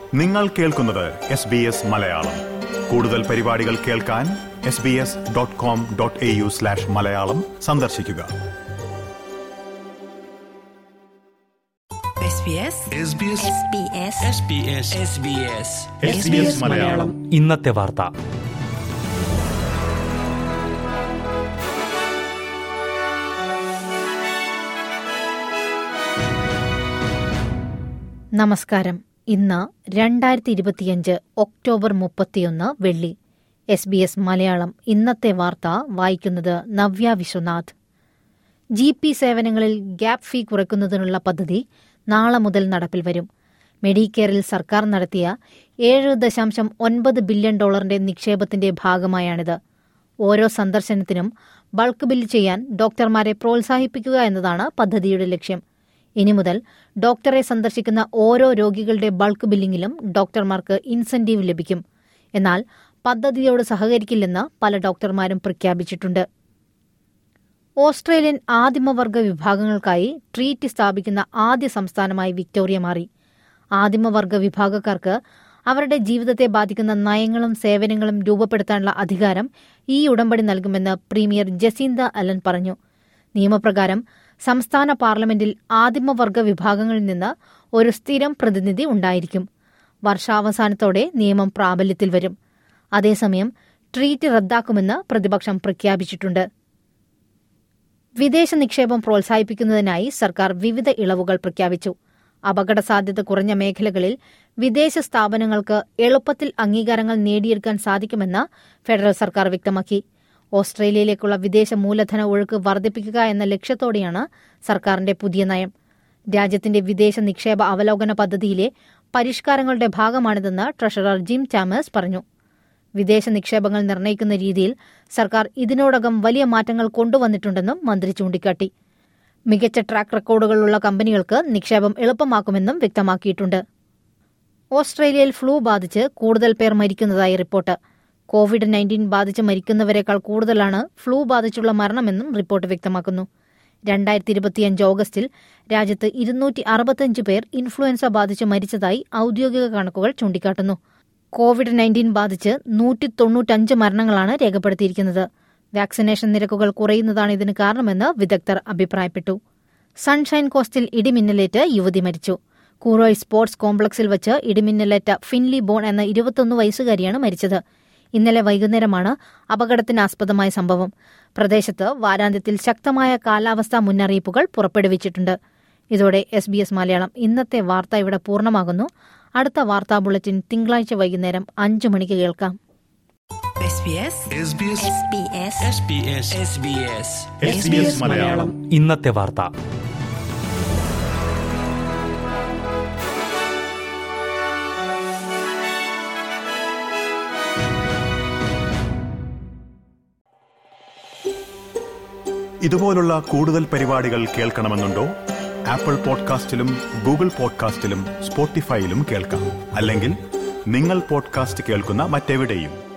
നിങ്ങൾ കേൾക്കുന്നത് S B S Malayalam കൂടുതൽ പരിപാടികൾ കേൾക്കാൻ S B S dot com dot A U slash Malayalam സന്ദർശിക്കുക SBS SBS SBS SBS SBS SBS Malayalam ഇന്നത്തെ വാർത്ത നമസ്കാരം ഇന്ന് രണ്ടായിരത്തി ഇരുപത്തിയഞ്ച് ഒക്ടോബർ മുപ്പത്തിയൊന്ന് വെള്ളി എസ് ബി എസ് മലയാളം ഇന്നത്തെ വാർത്ത വായിക്കുന്നത് നവ്യ വിശ്വനാഥ് ജി പി സേവനങ്ങളിൽ ഗ്യാപ് ഫീ കുറയ്ക്കുന്നതിനുള്ള പദ്ധതി നാളെ മുതൽ നടപ്പിൽ വരും മെഡിക്കെയറിൽ സർക്കാർ നടത്തിയ ഏഴ് ദശാംശം ഒൻപത് ബില്യൺ ഡോളറിന്റെ നിക്ഷേപത്തിന്റെ ഭാഗമായാണിത് ഓരോ സന്ദർശനത്തിനും ബൾക്ക് ബിൽ ചെയ്യാൻ ഡോക്ടർമാരെ പ്രോത്സാഹിപ്പിക്കുക എന്നതാണ് പദ്ധതിയുടെ ലക്ഷ്യം ഇനി മുതൽ ഡോക്ടറെ സന്ദർശിക്കുന്ന ഓരോ രോഗികളുടെ ബൾക്ക് ബില്ലിംഗിലും ഡോക്ടർമാർക്ക് ഇൻസെന്റീവ് ലഭിക്കും എന്നാൽ പദ്ധതിയോട് സഹകരിക്കില്ലെന്ന് പല ഡോക്ടർമാരും പ്രഖ്യാപിച്ചിട്ടുണ്ട് ഓസ്ട്രേലിയൻ ആദിമവർഗ വിഭാഗങ്ങൾക്കായി ട്രീറ്റ് സ്ഥാപിക്കുന്ന ആദ്യ സംസ്ഥാനമായി വിക്ടോറിയ മാറി ആദിമവർഗ വിഭാഗക്കാർക്ക് അവരുടെ ജീവിതത്തെ ബാധിക്കുന്ന നയങ്ങളും സേവനങ്ങളും രൂപപ്പെടുത്താനുള്ള അധികാരം ഈ ഉടമ്പടി നൽകുമെന്ന് പ്രീമിയർ ജസീന്ത അലൻ പറഞ്ഞു നിയമപ്രകാരം സംസ്ഥാന പാർലമെന്റിൽ ആദിമവർഗ വിഭാഗങ്ങളിൽ നിന്ന് ഒരു സ്ഥിരം പ്രതിനിധി ഉണ്ടായിരിക്കും വർഷാവസാനത്തോടെ നിയമം പ്രാബല്യത്തിൽ വരും അതേസമയം ട്രീറ്റ് റദ്ദാക്കുമെന്ന് പ്രതിപക്ഷം പ്രഖ്യാപിച്ചിട്ടുണ്ട് വിദേശ നിക്ഷേപം പ്രോത്സാഹിപ്പിക്കുന്നതിനായി സർക്കാർ വിവിധ ഇളവുകൾ പ്രഖ്യാപിച്ചു അപകട സാധ്യത കുറഞ്ഞ മേഖലകളിൽ വിദേശ സ്ഥാപനങ്ങൾക്ക് എളുപ്പത്തിൽ അംഗീകാരങ്ങൾ നേടിയെടുക്കാൻ സാധിക്കുമെന്ന് ഫെഡറൽ സർക്കാർ വ്യക്തമാക്കി ഓസ്ട്രേലിയയിലേക്കുള്ള വിദേശ മൂലധന ഒഴുക്ക് വർദ്ധിപ്പിക്കുക എന്ന ലക്ഷ്യത്തോടെയാണ് സർക്കാരിന്റെ പുതിയ നയം രാജ്യത്തിന്റെ വിദേശ നിക്ഷേപ അവലോകന പദ്ധതിയിലെ പരിഷ്കാരങ്ങളുടെ ഭാഗമാണിതെന്ന് ട്രഷറർ ജിം ചാമേഴ്സ് പറഞ്ഞു വിദേശ നിക്ഷേപങ്ങൾ നിർണ്ണയിക്കുന്ന രീതിയിൽ സർക്കാർ ഇതിനോടകം വലിയ മാറ്റങ്ങൾ കൊണ്ടുവന്നിട്ടുണ്ടെന്നും മന്ത്രി ചൂണ്ടിക്കാട്ടി മികച്ച ട്രാക്ക് റെക്കോർഡുകളുള്ള കമ്പനികൾക്ക് നിക്ഷേപം എളുപ്പമാക്കുമെന്നും വ്യക്തമാക്കിയിട്ടുണ്ട് ഓസ്ട്രേലിയയിൽ ഫ്ലൂ ബാധിച്ച് കൂടുതൽ പേർ മരിക്കുന്നതായി റിപ്പോർട്ട് കോവിഡ് നയൻറ്റീൻ ബാധിച്ച് മരിക്കുന്നവരെക്കാൾ കൂടുതലാണ് ഫ്ലൂ ബാധിച്ചുള്ള മരണമെന്നും റിപ്പോർട്ട് വ്യക്തമാക്കുന്നു രണ്ടായിരത്തി ഇരുപത്തിയഞ്ച് ഓഗസ്റ്റിൽ രാജ്യത്ത് ഇരുന്നൂറ്റി അറുപത്തിയഞ്ച് പേർ ഇൻഫ്ലുവൻസ ബാധിച്ച് മരിച്ചതായി ഔദ്യോഗിക കണക്കുകൾ ചൂണ്ടിക്കാട്ടുന്നു കോവിഡ് നയൻറ്റീൻ ബാധിച്ച് നൂറ്റി തൊണ്ണൂറ്റഞ്ച് മരണങ്ങളാണ് രേഖപ്പെടുത്തിയിരിക്കുന്നത് വാക്സിനേഷൻ നിരക്കുകൾ കുറയുന്നതാണ് ഇതിന് കാരണമെന്ന് വിദഗ്ധർ അഭിപ്രായപ്പെട്ടു സൺഷൈൻ കോസ്റ്റിൽ ഇടിമിന്നലേറ്റ് യുവതി മരിച്ചു കൂറോയ് സ്പോർട്സ് കോംപ്ലക്സിൽ വെച്ച് ഇടിമിന്നലേറ്റ ഫിൻലി ബോൺ എന്ന ഇരുപത്തൊന്ന് വയസ്സുകാരിയാണ് മരിച്ചത് ഇന്നലെ വൈകുന്നേരമാണ് അപകടത്തിനാസ്പദമായ സംഭവം പ്രദേശത്ത് വാരാന്ത്യത്തിൽ ശക്തമായ കാലാവസ്ഥാ മുന്നറിയിപ്പുകൾ പുറപ്പെടുവിച്ചിട്ടുണ്ട് ഇതോടെ എസ് ബി എസ് മലയാളം ഇന്നത്തെ വാർത്ത ഇവിടെ പൂർണ്ണമാകുന്നു അടുത്ത വാർത്താ ബുള്ളറ്റിൻ തിങ്കളാഴ്ച വൈകുന്നേരം അഞ്ചു മണിക്ക് കേൾക്കാം SBS SBS SBS SBS SBS S B S Malayalam ഇന്നത്തെ വാർത്ത ഇതുപോലുള്ള കൂടുതൽ പരിപാടികൾ കേൾക്കണമെന്നുണ്ടോ ആപ്പിൾ പോഡ്കാസ്റ്റിലും ഗൂഗിൾ പോഡ്കാസ്റ്റിലും സ്പോട്ടിഫൈയിലും കേൾക്കാം അല്ലെങ്കിൽ നിങ്ങൾ പോഡ്കാസ്റ്റ് കേൾക്കുന്ന മറ്റെവിടെയും